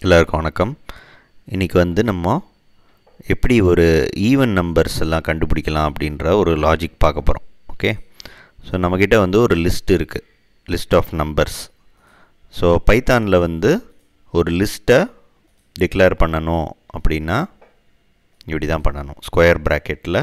எல்லாருக்கும் வணக்கம் இன்றைக்கி வந்து நம்ம எப்படி ஒரு ஈவன் நம்பர்ஸ் எல்லாம் கண்டுபிடிக்கலாம் அப்படின்ற ஒரு லாஜிக் பார்க்க போகிறோம் ஓகே ஸோ நம்மக்கிட்ட வந்து ஒரு லிஸ்ட் இருக்குது லிஸ்ட் ஆஃப் நம்பர்ஸ் ஸோ பைத்தானில் வந்து ஒரு லிஸ்ட்டை டிக்ளேர் பண்ணணும் அப்படின்னா இப்படி தான் பண்ணணும் ஸ்கொயர் ப்ராக்கெட்டில்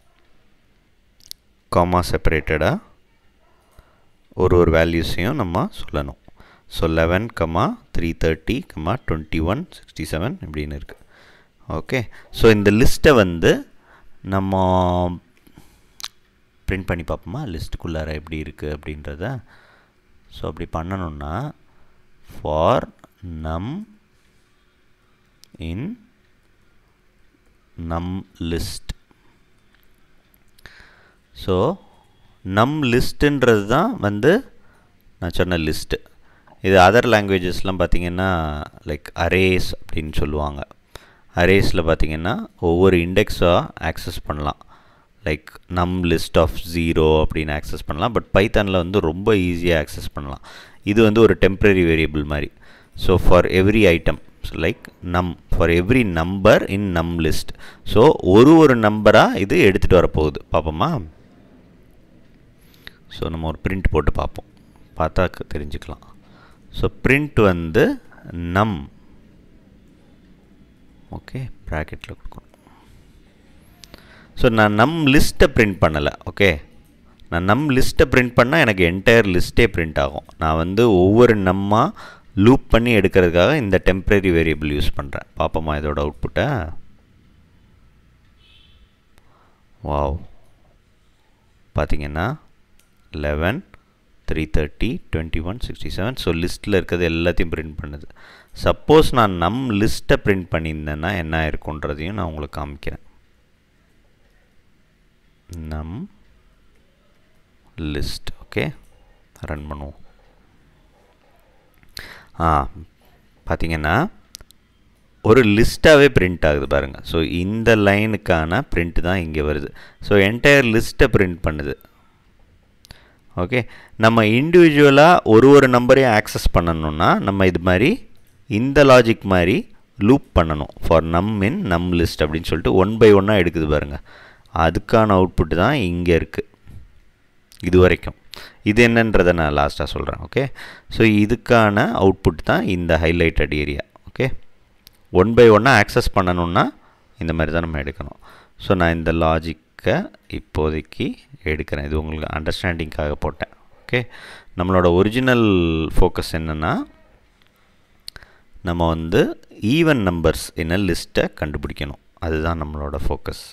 காமா செப்பரேட்டடாக ஒரு ஒரு வேல்யூஸையும் நம்ம சொல்லணும் so eleven comma three thirty comma twenty one sixty seven இப்படின்னு இருக்குது ஓகே ஸோ இந்த லிஸ்ட்டை வந்து நம்ம பிரிண்ட் பண்ணி பார்ப்போமா லிஸ்ட்டுக்குள்ளார எப்படி இருக்குது அப்படின்றத ஸோ அப்படி பண்ணணுன்னா ஃபார் நம் இன் நம் லிஸ்ட் ஸோ நம் லிஸ்ட்டுன்றது தான் வந்து நான் சொன்ன லிஸ்ட்டு இது அதர் லாங்குவேஜஸ்லாம் பார்த்திங்கன்னா லைக் அரேஸ் அப்படின்னு சொல்லுவாங்க அரேஸில் பார்த்திங்கன்னா ஒவ்வொரு இண்டெக்ஸாக ஆக்சஸ் பண்ணலாம் like num list of zero அப்படின்னு ஆக்சஸ் பண்ணலாம் பட் பைத்தானில் வந்து ரொம்ப ஈஸியாக ஆக்சஸ் பண்ணலாம் இது வந்து ஒரு டெம்ப்ரரி வேரியபிள் மாதிரி so for every item like num for every number in num list so ஒரு ஒரு நம்பராக இது எடுத்துகிட்டு வரப்போகுது பார்ப்போமா ஸோ நம்ம ஒரு பிரிண்ட் போட்டு பார்ப்போம் பார்த்தா தெரிஞ்சுக்கலாம் ஸோ பிரிண்ட் வந்து நம் ஓகே ப்ராக்கெட்டில் கொடுக்கணும் ஸோ நான் நம் லிஸ்ட்டை பிரிண்ட் பண்ணலை ஓகே நான் நம் லிஸ்ட்டை பிரிண்ட் பண்ணால் எனக்கு என்டையர் லிஸ்ட்டே பிரிண்ட் ஆகும் நான் வந்து ஒவ்வொரு நம்மாக லூப் பண்ணி எடுக்கிறதுக்காக இந்த டெம்ப்ரரி வேரியபிள் யூஸ் பண்ணுறேன் பார்ப்போமா இதோட அவுட்புட்டை வாவ் பார்த்தீங்கன்னா eleven three thirty twenty one sixty seven so லிஸ்ட்டில் இருக்கிறது எல்லாத்தையும் பிரிண்ட் பண்ணுது சப்போஸ் நான் நம் லிஸ்ட்டை பிரிண்ட் பண்ணியிருந்தேன்னா என்ன இருக்குன்றதையும் நான் உங்களுக்கு காமிக்கிறேன் நம் லிஸ்ட் ஓகே ரன் பண்ணுவோம் ஆ பார்த்தீங்கன்னா ஒரு லிஸ்ட்டாகவே பிரிண்ட் ஆகுது பாருங்கள் ஸோ இந்த லைனுக்கான பிரிண்ட் தான் இங்கே வருது ஸோ என்டையர் லிஸ்ட்டை பிரிண்ட் பண்ணுது ஓகே நம்ம இண்டிவிஜுவலாக ஒரு ஒரு நம்பரையும் ஆக்சஸ் பண்ணணுன்னா நம்ம இது மாதிரி இந்த லாஜிக் மாதிரி லூப் பண்ணணும் ஃபார் நம் இன் நம் லிஸ்ட் அப்படின்னு சொல்லிட்டு ஒன் பை ஒன்னாக எடுக்குது பாருங்கள் அதுக்கான அவுட்புட் தான் இங்கே இருக்குது இது வரைக்கும் இது என்னன்றதை நான் லாஸ்ட்டாக சொல்கிறேன் ஓகே ஸோ இதுக்கான அவுட்புட் தான் இந்த highlighted area okay one by ஒன்னாக ஆக்சஸ் பண்ணணுன்னா இந்த மாதிரி தான் நம்ம எடுக்கணும் ஸோ நான் இந்த லாஜிக்கை இப்போதைக்கு எடுக்கிறேன் இது உங்களுக்கு அண்டர்ஸ்டாண்டிங்காக போட்டேன் ஓகே நம்மளோட ஒரிஜினல் ஃபோக்கஸ் என்னென்னா நம்ம வந்து ஈவன் நம்பர்ஸ் என்ன லிஸ்ட்டை கண்டுபிடிக்கணும் அதுதான் நம்மளோட ஃபோக்கஸ்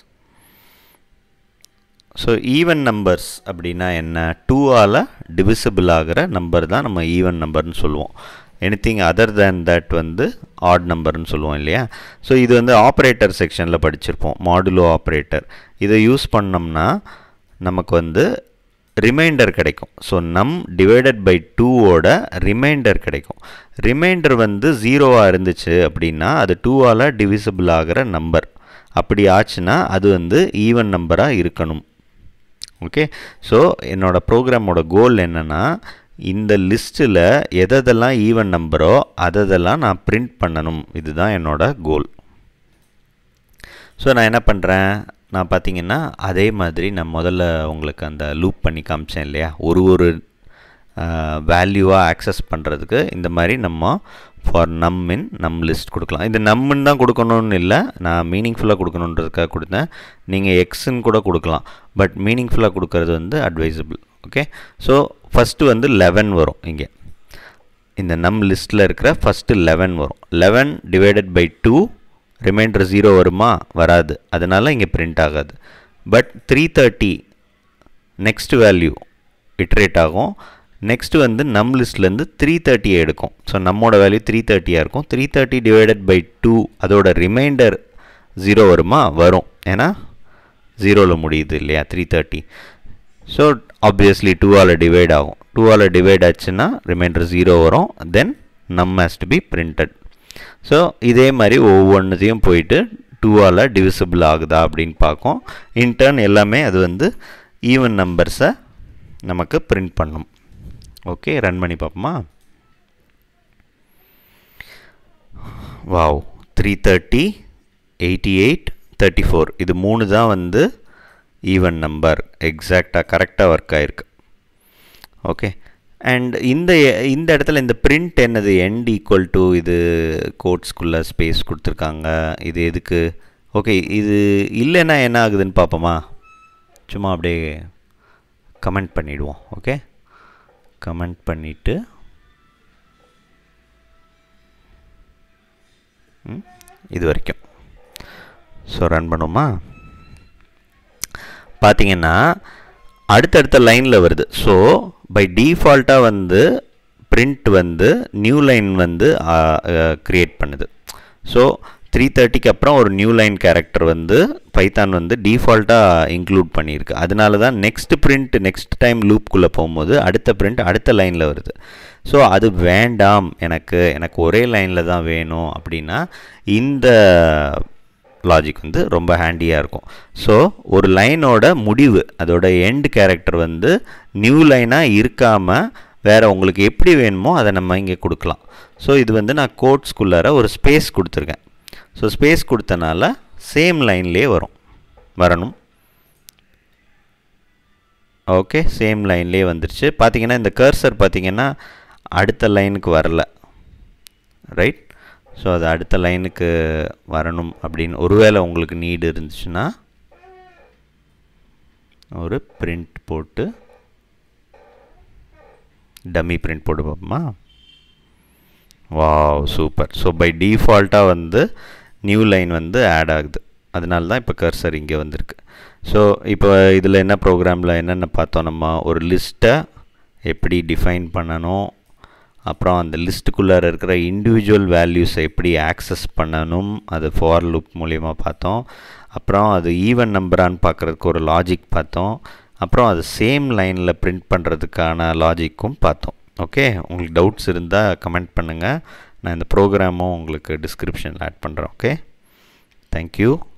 ஸோ ஈவன் நம்பர்ஸ் அப்படின்னா என்ன டூவால் டிவிசிபிள் ஆகிற நம்பர் தான் நம்ம ஈவன் நம்பர்னு சொல்லுவோம் எனிதிங் அதர் தேன் தட் வந்து ஆட் நம்பர்னு சொல்லுவோம் இல்லையா ஸோ இது வந்து ஆப்ரேட்டர் செக்ஷனில் படிச்சிருப்போம் மாடுலோ ஆப்ரேட்டர் இதை யூஸ் பண்ணோம்னா நமக்கு வந்து ரிமைண்டர் கிடைக்கும் ஸோ நம் டிவைடட் பை டூவோட ரிமைண்டர் கிடைக்கும் ரிமைண்டர் வந்து ஜீரோவாக இருந்துச்சு அப்படின்னா அது டூவால் டிவிசிபிள் ஆகிற நம்பர் அப்படி ஆச்சுன்னா அது வந்து ஈவன் நம்பராக இருக்கணும் ஓகே ஸோ என்னோடய ப்ரோக்ராமோட கோல் என்னென்னா இந்த லிஸ்ட்டில் எதெல்லாம் ஈவன் நம்பரோ அதெல்லாம் நான் பிரிண்ட் பண்ணணும் இதுதான் என்னோடய கோல் ஸோ நான் என்ன பண்ணுறேன் நான் பார்த்தீங்கன்னா அதே மாதிரி நான் முதல்ல உங்களுக்கு அந்த லூப் பண்ணி காமிச்சேன் இல்லையா ஒரு ஒரு வேல்யூவாக ஆக்சஸ் பண்ணுறதுக்கு இந்த மாதிரி நம்ம ஃபார் நம் இன் நம் லிஸ்ட் கொடுக்கலாம் இது நம்மன்னு தான் கொடுக்கணும்னு இல்லை நான் மீனிங்ஃபுல்லாக கொடுக்கணுன்றதுக்காக கொடுத்தேன் நீங்கள் எக்ஸுன்னு கூட கொடுக்கலாம் பட் மீனிங்ஃபுல்லாக கொடுக்கறது வந்து அட்வைசபிள் ஓகே ஸோ ஃபஸ்ட்டு வந்து லெவன் வரும் இங்கே இந்த நம் லிஸ்ட்டில் இருக்கிற ஃபஸ்ட்டு லெவன் வரும் eleven divided by two remainder zero வருமா வராது அதனால் இங்கே பிரிண்ட் ஆகாது but three thirty next value iterate ஆகும் நெக்ஸ்ட்டு வந்து நம் லிஸ்ட்லேருந்து த்ரீ தேர்ட்டியை எடுக்கும் ஸோ நம்மளோட வேல்யூ த்ரீ தேர்ட்டியாக இருக்கும் three thirty divided by two அதோட ரிமைண்டர் ஜீரோ வருமா வரும் ஏன்னா ஜீரோவில் முடியுது இல்லையா த்ரீ தேர்ட்டி ஸோ ஆப்வியஸ்லி டூவால் டிவைட் ஆகும் டூவால் டிவைட் ஆச்சுன்னா ரிமைண்டர் ஜீரோ வரும் then num has to be printed so இதே மாதிரி ஒவ்வொன்றுத்தையும் போயிட்டு டூவால் டிவிசிபிள் ஆகுதா அப்படின்னு பார்க்கும் இன்டர்ன் எல்லாமே அது வந்து ஈவன் நம்பர்ஸை நமக்கு பிரிண்ட் பண்ணும் ஓகே ரன் பண்ணி பார்ப்போமா wow three thirty eighty eight thirty four இது மூணு தான் வந்து ஈவன் நம்பர் எக்ஸாக்டாக கரெக்டாக ஒர்க் ஆகிருக்கு ஓகே அண்ட் இந்த இந்த இடத்துல இந்த பிரிண்ட் என்னது எண்ட் ஈக்குவல் டு இது கோட்ஸ்குள்ளே ஸ்பேஸ் கொடுத்துருக்காங்க இது எதுக்கு ஓகே இது இல்லைன்னா என்ன ஆகுதுன்னு பார்ப்போமா சும்மா அப்படியே கமெண்ட் பண்ணிவிடுவோம் ஓகே கமெண்ட் பண்ணிவிட்டு இது வரைக்கும் ஸோ ரன் பண்ணுவோமா பார்த்தீங்கன்னா அடுத்தடுத்த லைனில் வருது ஸோ பை டிஃபால்ட்டாக வந்து பிரிண்ட் வந்து நியூ லைன் வந்து க்ரியேட் பண்ணுது ஸோ த்ரீ தேர்ட்டிக்கு அப்புறம் ஒரு நியூ லைன் கேரக்டர் வந்து பைத்தான் வந்து டிஃபால்ட்டாக இன்க்ளூட் பண்ணியிருக்கு அதனால தான் நெக்ஸ்ட் பிரிண்ட் நெக்ஸ்ட் டைம் லூப்குள்ளே போகும்போது அடுத்த பிரிண்ட் அடுத்த லைனில் வருது ஸோ அது வேண்டாம் எனக்கு எனக்கு ஒரே லைனில் தான் வேணும் அப்படின்னா இந்த லாஜிக் வந்து ரொம்ப ஹேண்டியாக இருக்கும் ஸோ ஒரு லைனோட முடிவு அதோட எண்ட் கேரக்டர் வந்து நியூ லைனாக இருக்காமல் வேறு உங்களுக்கு எப்படி வேணுமோ அதை நம்ம இங்கே கொடுக்கலாம் ஸோ இது வந்து நான் கோட்ஸ்குள்ளார ஒரு ஸ்பேஸ் கொடுத்துருக்கேன் ஸோ ஸ்பேஸ் கொடுத்தனால சேம் லைன்லேயே வரும் வரணும் ஓகே சேம் லைன்லேயே வந்துருச்சு பார்த்தீங்கன்னா இந்த கர்சர் பார்த்தீங்கன்னா அடுத்த லைனுக்கு வரல ரைட் ஸோ அது அடுத்த லைனுக்கு வரணும் அப்படின்னு ஒருவேளை உங்களுக்கு நீடு இருந்துச்சுன்னா ஒரு பிரிண்ட் போட்டு டம்மி பிரிண்ட் போட்டு பார்ப்போமா வாவ் சூப்பர் ஸோ பை டிஃபால்ட்டாக வந்து நியூ லைன் வந்து ஆட் ஆகுது அதனால தான் இப்போ கர்சர் இங்கே வந்திருக்கு ஸோ இப்போ இதில் என்ன ப்ரோக்ராமில் என்னென்ன பார்த்தோம் நம்ம ஒரு லிஸ்ட்டை எப்படி டிஃபைன் பண்ணணும் அப்புறம் அந்த லிஸ்ட்டுக்குள்ளார இருக்கிற இண்டிவிஜுவல் வேல்யூஸை எப்படி ஆக்சஸ் பண்ணணும் அது ஃபார் லுப் மூலிமா பார்த்தோம் அப்புறம் அது ஈவன் நம்பரான்னு பார்க்குறதுக்கு ஒரு லாஜிக் பார்த்தோம் அப்புறம் அது சேம் லைனில் பிரிண்ட் பண்ணுறதுக்கான லாஜிக்கும் பார்த்தோம் ஓகே உங்களுக்கு டவுட்ஸ் இருந்தால் கமெண்ட் பண்ணுங்கள் நான் இந்த ப்ரோக்ராமும் உங்களுக்கு டிஸ்கிரிப்ஷனில் ஆட் பண்ணுறேன் ஓகே தேங்க்யூ